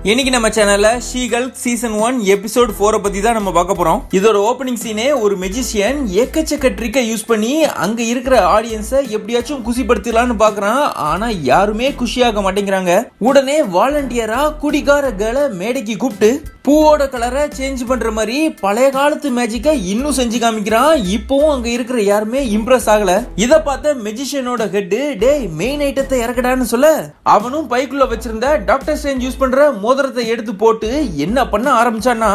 இன்னைக்கு நம்ம சேனல்ல ஷீகல் சீசன் ஒன் எபிசோட் ஃபோரை பத்தி தான் நம்ம பார்க்க போறோம் இதோட ஓப்பனிங் சீனே ஒரு மெஜிஷியன் எக்கச்சக்க ட்ரிக்கை யூஸ் பண்ணி அங்க இருக்கிற ஆடியன்ஸை எப்படியாச்சும் குசிப்படுத்திடலாம்னு பாக்குறான் ஆனா யாருமே குஷியாக மாட்டேங்கிறாங்க உடனே வாலண்டியரா குடிகார கேர்ளை மேடைக்கு கூப்பிட்டு பூவோட கலரை சேஞ்ச் பண்ற மாதிரி பழைய காலத்து மேஜிக்கை இன்னும் செஞ்சு காமிக்கிறான் இப்பவும் அங்க இருக்கிற யாருமே இம்ப்ரெஸ் ஆகல இத பார்த்த மெஜிஷியனோட ஹெட் டேய் மெயின் ஐட்டத்தை இறக்கடான்னு சொல்ல அவனும் பைக்குள்ள வச்சிருந்த டாக்டர் ஸ்ட்ரேஞ்ச் யூஸ் பண்ற மோதிரத்தை எடுத்து போட்டு என்ன பண்ண ஆரம்பிச்சான்னா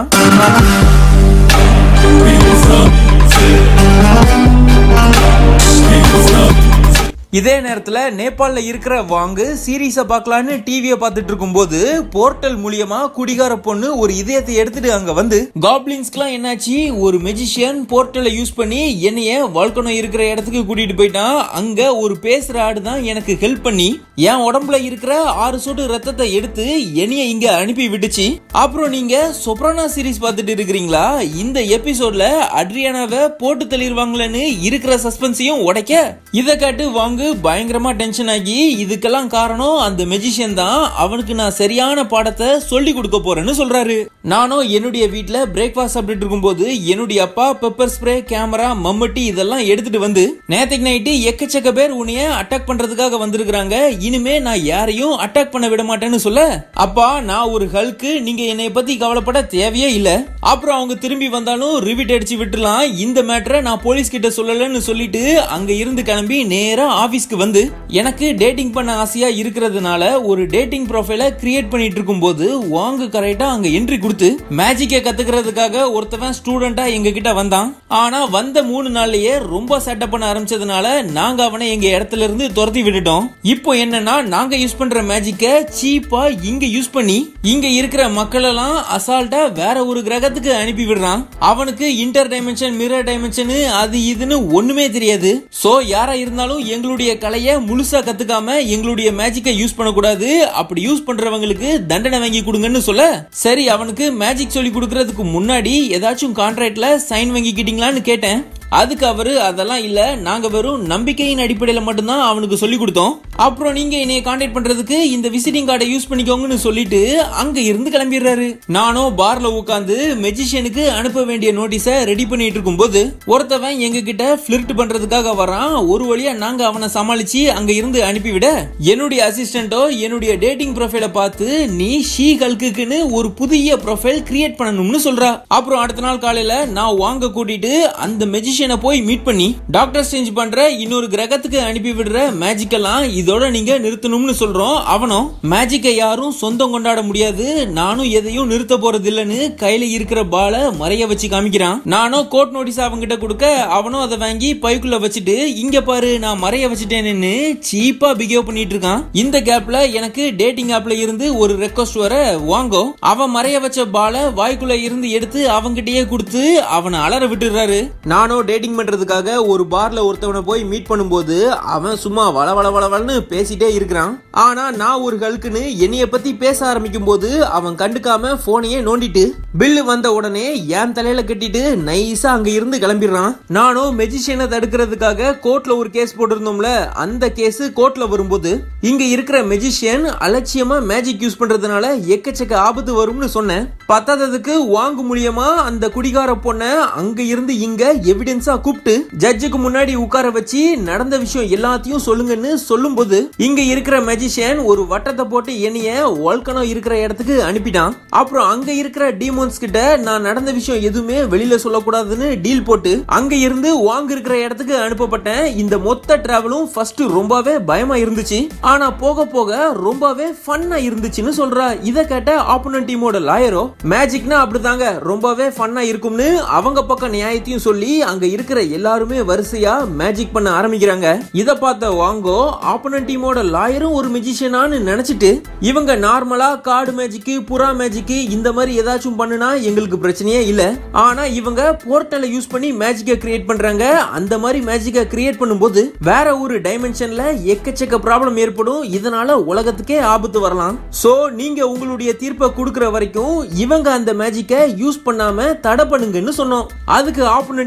இதே நேரத்துல நேபாள்ல இருக்கிற வாங்கு சீரீஸை பார்க்கலான்னு டிவியை பார்த்துட்டு இருக்கும்போது போர்ட்டல் மூலியமா குடிகார பொண்ணு ஒரு இதயத்தை எடுத்துட்டு அங்க வந்து காப்ளின்ஸ்க்குலாம் என்னாச்சு ஒரு மெஜிஷியன் போர்ட்டலை யூஸ் பண்ணி என்னைய வால்கனோ இருக்கிற இடத்துக்கு கூட்டிட்டு போயிட்டான் அங்க ஒரு பேசுற ஆடு தான் எனக்கு ஹெல்ப் பண்ணி என் உடம்புல இருக்கிற ஆறு சொட்டு ரத்தத்தை எடுத்து என்னைய இங்க அனுப்பி விட்டுச்சு அப்புறம் நீங்க சொப்ரானா சீரிஸ் பார்த்துட்டு இருக்கிறீங்களா இந்த எபிசோட்ல அட்ரியானாவை போட்டு தள்ளிடுவாங்களேன்னு இருக்கிற சஸ்பென்ஸையும் உடைக்க இதை கேட்டு வாங்கு பயங்கரமா டென்ஷன் ஆகி இதுக்கெல்லாம் காரணம் அந்த மெஜிஷியன் தான் அவனுக்கு நான் சரியான பாடத்தை சொல்லி கொடுக்க போறேன்னு சொல்றாரு நானும் என்னுடைய வீட்ல பிரேக்ஃபாஸ்ட் சாப்பிட்டுட்டு இருக்கும்போது என்னுடைய அப்பா பெப்பர் ஸ்ப்ரே கேமரா மம்மட்டி இதெல்லாம் எடுத்துட்டு வந்து நேத்துக்கு நைட்டு எக்கச்சக்க பேர் உன்னைய அட்டாக் பண்றதுக்காக வந்திருக்கிறாங்க இனிமே நான் யாரையும் அட்டாக் பண்ண விட மாட்டேன்னு சொல்ல அப்பா நான் ஒரு ஹல்க்கு நீங்க என்னை பத்தி கவலைப்பட தேவையே இல்ல அப்புறம் அவங்க திரும்பி வந்தாலும் ரிவிட் அடிச்சு விட்டுலாம் இந்த மேட்டரை நான் போலீஸ் கிட்ட சொல்லலன்னு சொல்லிட்டு அங்க இருந்து கிளம்பி நேரா ஆபீஸ்க்கு வந்து எனக்கு டேட்டிங் பண்ண ஆசையா இருக்கிறதுனால ஒரு டேட்டிங் ப்ரொஃபைல கிரியேட் பண்ணிட்டு இருக்கும்போது வாங்க கரெக்டா அங்க என்ட்ரி கொடுத்து மேஜிக்கை கத்துக்கிறதுக்காக ஒருத்தவன் ஸ்டூடெண்டா எங்க கிட்ட வந்தான் ஆனா வந்த மூணு நாள்லயே ரொம்ப செட்டப் பண்ண ஆரம்பிச்சதுனால நாங்க அவனை எங்க இடத்துல இருந்து துரத்தி விட்டுட்டோம் இப்போ என்னன்னா நாங்க யூஸ் பண்ற மேஜிக்க சீப்பா இங்க யூஸ் பண்ணி இங்க இருக்கிற மக்கள் எல்லாம் அசால்ட்டா வேற ஒரு கிரகத்துக்கு அனுப்பி விடுறான் அவனுக்கு இன்டர் டைமென்ஷன் மிரர் டைமென்ஷன் அது இதுன்னு ஒண்ணுமே தெரியாது சோ யாரா இருந்தாலும் எங்களுடைய கலைய முழுசா கத்துக்காம எங்களுடைய மேஜிக்கை யூஸ் பண்ணக்கூடாது அப்படி யூஸ் பண்றவங்களுக்கு தண்டனை வாங்கி கொடுங்கன்னு சொல்ல சரி அவனுக்கு மேஜிக் சொல்லி கொடுக்கறதுக்கு முன்னாடி ஏதாச்சும் கான்ட்ராக்ட்ல சைன் வாங்கிக்கிட்டீங்களான்னு கேட்டேன் அதுக்கு அவரு அதெல்லாம் இல்ல நாங்க வெறும் நம்பிக்கையின் அடிப்படையில மட்டும்தான் அவனுக்கு சொல்லி கொடுத்தோம் அப்புறம் நீங்க என்னைய கான்டாக்ட் பண்றதுக்கு இந்த விசிட்டிங் கார்டை யூஸ் பண்ணிக்கோங்கன்னு சொல்லிட்டு அங்க இருந்து கிளம்பிடுறாரு நானும் பார்ல உட்காந்து மெஜிஷியனுக்கு அனுப்ப வேண்டிய நோட்டீஸை ரெடி பண்ணிட்டு இருக்கும்போது ஒருத்தவன் எங்க கிட்ட பிளிர்ட் பண்றதுக்காக வரான் ஒரு வழியா நாங்க அவனை சமாளிச்சு அங்க இருந்து அனுப்பிவிட என்னுடைய அசிஸ்டன்ட்டோ என்னுடைய டேட்டிங் ப்ரொஃபைல பார்த்து நீ ஷீ ஹல்குக்குன்னு ஒரு புதிய ப்ரொஃபைல் கிரியேட் பண்ணணும்னு சொல்றா அப்புறம் அடுத்த நாள் காலையில நான் வாங்க கூட்டிட்டு அந்த மெஜிஷியனை போய் மீட் பண்ணி டாக்டர் சேஞ்ச் பண்ற இன்னொரு கிரகத்துக்கு அனுப்பி விடுற மேஜிக் எல்லாம் இதோட நீங்க நிறுத்தணும்னு சொல்றோம் அவனும் மேஜிக்கை யாரும் சொந்தம் கொண்டாட முடியாது நானும் எதையும் நிறுத்த போறது இல்லைன்னு கையில இருக்கிற பால மறைய வச்சு காமிக்கிறான் நானும் கோர்ட் நோட்டீஸ் அவங்கிட்ட கொடுக்க அவனும் அதை வாங்கி பைக்குள்ள வச்சுட்டு இங்க பாரு நான் மறைய வச்சுட்டேன்னு சீப்பா பிஹேவ் பண்ணிட்டு இருக்கான் இந்த கேப்ல எனக்கு டேட்டிங் ஆப்ல இருந்து ஒரு ரெக்வஸ்ட் வர வாங்கோ அவன் மறைய வச்ச பால வாய்க்குள்ள இருந்து எடுத்து அவங்கிட்டயே கொடுத்து அவனை அலற விட்டுறாரு நானும் டேட்டிங் பண்றதுக்காக ஒரு பார்ல ஒருத்தவனை போய் மீட் பண்ணும்போது அவன் சும்மா வள வள வளவளன்னு பேசிட்டே இருக்கிறான் ஆனா நான் ஒரு ஹல்க்குன்னு என்னைய பத்தி பேச ஆரம்பிக்கும் போது அவன் கண்டுக்காம போனையே நோண்டிட்டு பில்லு வந்த உடனே என் தலையில கட்டிட்டு நைஸா அங்க இருந்து கிளம்பிடுறான் நானும் மெஜிஷியனை தடுக்கிறதுக்காக கோர்ட்ல ஒரு கேஸ் போட்டிருந்தோம்ல அந்த கேஸ் கோர்ட்ல வரும்போது இங்க இருக்கிற மெஜிஷியன் அலட்சியமா மேஜிக் யூஸ் பண்றதுனால எக்கச்சக்க ஆபத்து வரும்னு சொன்னேன் பத்தாததுக்கு வாங்கு மூலியமா அந்த குடிகார பொண்ண அங்க இருந்து இங்க எவிடன்ஸா கூப்பிட்டு ஜட்ஜுக்கு முன்னாடி உட்கார வச்சு நடந்த விஷயம் எல்லாத்தையும் சொல்லுங்கன்னு சொல்லும்போது இங்க இருக்கிற மெஜிஷியன் ஒரு வட்டத்தை போட்டு என்னைய வால்கனோ இருக்கிற இடத்துக்கு அனுப்பிட்டான் அப்புறம் அங்க இருக்கிற டீமோன்ஸ் கிட்ட நான் நடந்த விஷயம் எதுவுமே வெளியில சொல்லக்கூடாதுன்னு டீல் போட்டு அங்க இருந்து வாங்க இருக்கிற இடத்துக்கு அனுப்பப்பட்டேன் இந்த மொத்த டிராவலும் ஃபர்ஸ்ட் ரொம்பவே பயமா இருந்துச்சு ஆனா போக போக ரொம்பவே ஃபன்னா இருந்துச்சுன்னு சொல்றா இத கேட்ட ஆப்போனன்ட் டீமோட லாயரோ மேஜிக்னா அப்படிதாங்க ரொம்பவே ஃபன்னா இருக்கும்னு அவங்க பக்கம் நியாயத்தையும் சொல்லி அங்க இருக்கிற எல்லாருமே வரிசையா மேஜிக் பண்ண ஆரம்பிக்கிறாங்க இத பார்த்த வாங்கோ ஆப்போனன்ட் டீமோட லாயரும் ஒரு மெஜிஷியனான்னு நினைச்சிட்டு இவங்க நார்மலா கார்டு மேஜிக் புறா மேஜிக் இந்த மாதிரி ஏதாச்சும் பண்ணுனா எங்களுக்கு பிரச்சனையே இல்ல ஆனா இவங்க போர்ட்டலை யூஸ் பண்ணி மேஜிக்கை கிரியேட் பண்றாங்க அந்த மாதிரி மேஜிக்கை கிரியேட் பண்ணும்போது வேற ஒரு டைமென்ஷன்ல எக்கச்சக்க ப்ராப்ளம் ஏற்படும் இதனால உலகத்துக்கே ஆபத்து வரலாம் சோ நீங்க உங்களுடைய தீர்ப்பை கொடுக்கிற வரைக்கும் இவங்க அந்த மேஜிக்கை யூஸ் பண்ணாம தடை பண்ணுங்கன்னு சொன்னோம் அதுக்கு ஆப்போனன்ட் டீம்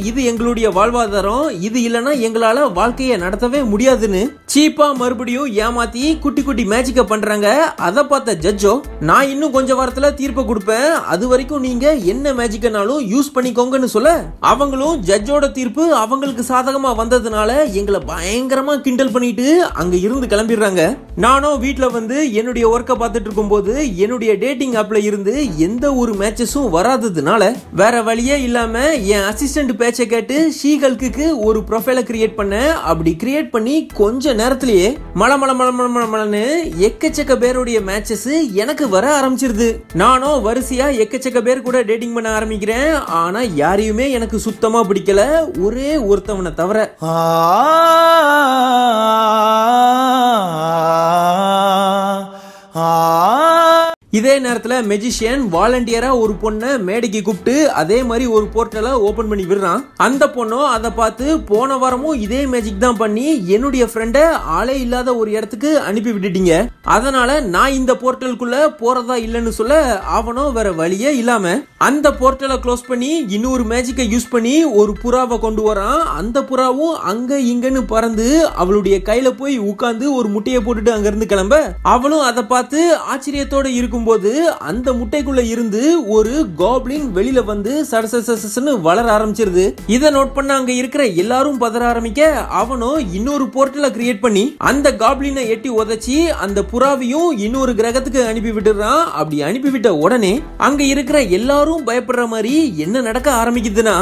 இது எங்களுடைய வாழ்வாதாரம் இது இல்லைன்னா எங்களால வாழ்க்கையை நடத்தவே முடியாதுன்னு சீப்பா மறுபடியும் ஏமாத்தி குட்டி குட்டி மேஜிக்க பண்றாங்க அதை பார்த்த ஜட்ஜோ நான் இன்னும் கொஞ்ச வாரத்துல தீர்ப்பு கொடுப்பேன் அது வரைக்கும் நீங்க என்ன மேஜிக்கனாலும் யூஸ் பண்ணிக்கோங்கன்னு சொல்ல அவங்களும் ஜட்ஜோட தீர்ப்பு அவங்களுக்கு சாதகமா வந்ததுனால எங்களை பயங்கரமா கிண்டல் பண்ணிட்டு அங்க இருந்து கிளம்பிடுறாங்க நானும் வீட்ல வந்து என்னுடைய ஒர்க்கை பார்த்துட்டு இருக்கும்போது என்னுடைய டேட்டிங் ஆப்ல இருந்து எந்த ஒரு மேட்சஸும் வராததுனால வேற வழியே இல்லாம என் அசிஸ்டன்ட் பேச்சை கேட்டு ஷீகல்க்கு ஒரு ப்ரொஃபைலை கிரியேட் பண்ணேன் அப்படி கிரியேட் பண்ணி கொஞ்ச நேரத்திலேயே மல மல மல மல மல மலன்னு எக்கச்சக்க பேருடைய மேட்சஸ் எனக்கு வர ஆரம்பிச்சிருது நானும் வரிசையா எக்கச்சக்க பேர் கூட டேட்டிங் பண்ண ஆரம்பிக்கிறேன் ஆனா யாரையுமே எனக்கு சுத்தமா பிடிக்கல ஒரே ஒருத்தவனை தவிர இதே நேரத்துல மெஜிஷியன் வாலண்டியரா ஒரு பொண்ணை மேடைக்கு கூப்பிட்டு அதே மாதிரி ஒரு போர்ட்டலை ஓபன் பண்ணி விடுறான் அந்த பொண்ணும் அதை பார்த்து போன வாரமும் இதே மேஜிக் தான் பண்ணி என்னுடைய ஃப்ரெண்டை ஆளே இல்லாத ஒரு இடத்துக்கு அனுப்பி விட்டுட்டீங்க அதனால நான் இந்த போர்ட்டலுக்குள்ள போறதா இல்லைன்னு சொல்ல அவனும் வேற வழியே இல்லாம அந்த போர்ட்டலை க்ளோஸ் பண்ணி இன்னொரு மேஜிக்கை யூஸ் பண்ணி ஒரு புறாவை கொண்டு வரான் அந்த புறாவும் அங்க இங்கன்னு பறந்து அவளுடைய கையில போய் உட்கார்ந்து ஒரு முட்டையை போட்டுட்டு அங்க இருந்து கிளம்ப அவளும் அதை பார்த்து ஆச்சரியத்தோட இருக்கும்போது அந்த முட்டைக்குள்ள இருந்து ஒரு காப்ளின் வெளியில வந்து சடசன்னு வளர ஆரம்பிச்சிருது இதை நோட் பண்ண அங்க இருக்கிற எல்லாரும் பதற ஆரம்பிக்க அவனும் இன்னொரு போர்ட்டலை கிரியேட் பண்ணி அந்த காப்ளினை எட்டி உதைச்சி அந்த புறாவையும் இன்னொரு கிரகத்துக்கு அனுப்பி விட்டுறான் அப்படி அனுப்பி விட்ட உடனே அங்க இருக்கிற எல்லாரும் பயப்படுற மாதிரி என்ன நடக்க ஆரம்பிக்குதுன்னா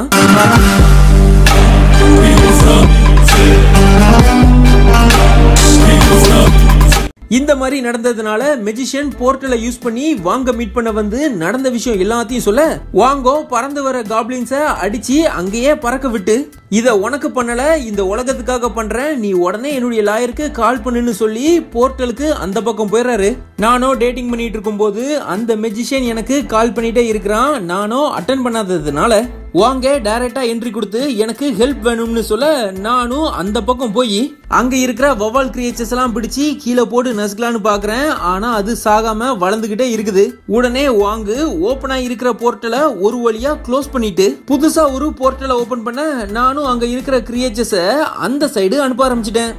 இந்த மாதிரி நடந்ததுனால மெஜிஷியன் போர்ட்டலை யூஸ் பண்ணி வாங்க மீட் பண்ண வந்து நடந்த விஷயம் எல்லாத்தையும் சொல்ல வாங்கோ பறந்து வர காப்ளின்ஸ அடிச்சு அங்கேயே பறக்க விட்டு இத உனக்கு பண்ணல இந்த உலகத்துக்காக பண்றேன் நீ உடனே என்னுடைய லாயருக்கு கால் பண்ணுன்னு சொல்லி போர்ட்டலுக்கு அந்த பக்கம் போயிடுறாரு நானும் டேட்டிங் பண்ணிட்டு இருக்கும்போது அந்த மெஜிஷியன் எனக்கு கால் பண்ணிட்டே இருக்கிறான் நானும் அட்டன் பண்ணாததுனால வாங்க டைரக்டா என்ட்ரி கொடுத்து எனக்கு ஹெல்ப் வேணும்னு சொல்ல நானும் அந்த பக்கம் போய் அங்க இருக்கிற வவால் கிரியேச்சர்ஸ் எல்லாம் பிடிச்சி கீழே போட்டு நசுக்கலான்னு பாக்குறேன் ஆனா அது சாகாம வளர்ந்துகிட்டே இருக்குது உடனே வாங்கு ஓபனா இருக்கிற போர்ட்டலை ஒரு வழியா க்ளோஸ் பண்ணிட்டு புதுசா ஒரு போர்ட்டலை ஓபன் பண்ண நானும் அங்க இருக்கிற கிரியேச்சர்ஸ அந்த சைடு அனுப்ப ஆரம்பிச்சிட்டேன்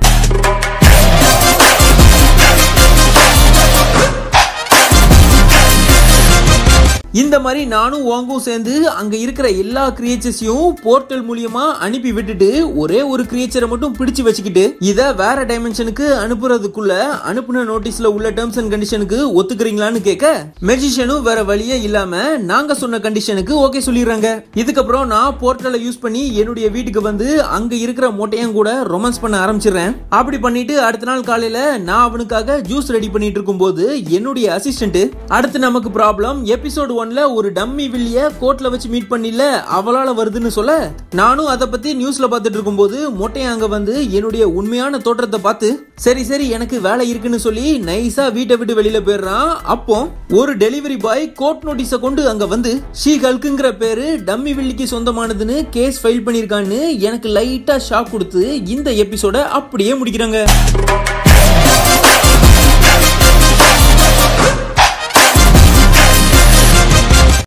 இந்த மாதிரி நானும் வாங்கும் சேர்ந்து அங்க இருக்கிற எல்லா கிரியேச்சர்ஸையும் போர்ட்டல் மூலியமா அனுப்பி விட்டுட்டு ஒரே ஒரு கிரியேச்சரை மட்டும் பிடிச்சு வச்சுக்கிட்டு இத வேற டைமென்ஷனுக்கு அனுப்புறதுக்குள்ள அனுப்புன நோட்டீஸ்ல உள்ள டேர்ம்ஸ் அண்ட் கண்டிஷனுக்கு ஒத்துக்கிறீங்களான்னு கேட்க மெஜிஷியனும் வேற வழியே இல்லாம நாங்க சொன்ன கண்டிஷனுக்கு ஓகே சொல்லிடுறாங்க இதுக்கப்புறம் நான் போர்ட்டலை யூஸ் பண்ணி என்னுடைய வீட்டுக்கு வந்து அங்க இருக்கிற மொட்டையும் கூட ரொமான்ஸ் பண்ண ஆரம்பிச்சிடுறேன் அப்படி பண்ணிட்டு அடுத்த நாள் காலையில நான் அவனுக்காக ஜூஸ் ரெடி பண்ணிட்டு இருக்கும்போது என்னுடைய அசிஸ்டன்ட் அடுத்து நமக்கு ப்ராப்ளம் எபிசோடு ஒன்ல ஒரு டம்மி வில்லிய கோர்ட்ல வச்சு மீட் பண்ணில அவளால வருதுன்னு சொல்ல நானும் அதை பத்தி நியூஸ்ல பார்த்துட்டு இருக்கும்போது மொட்டை அங்க வந்து என்னுடைய உண்மையான தோற்றத்தை பார்த்து சரி சரி எனக்கு வேலை இருக்குன்னு சொல்லி நைஸா வீட்டை விட்டு வெளியில போயிடுறான் அப்போ ஒரு டெலிவரி பாய் கோர்ட் நோட்டீஸ கொண்டு அங்க வந்து ஷீ ஹல்குங்கிற பேரு டம்மி வில்லிக்கு சொந்தமானதுன்னு கேஸ் ஃபைல் பண்ணிருக்கான்னு எனக்கு லைட்டா ஷாக் கொடுத்து இந்த எபிசோட அப்படியே முடிக்கிறாங்க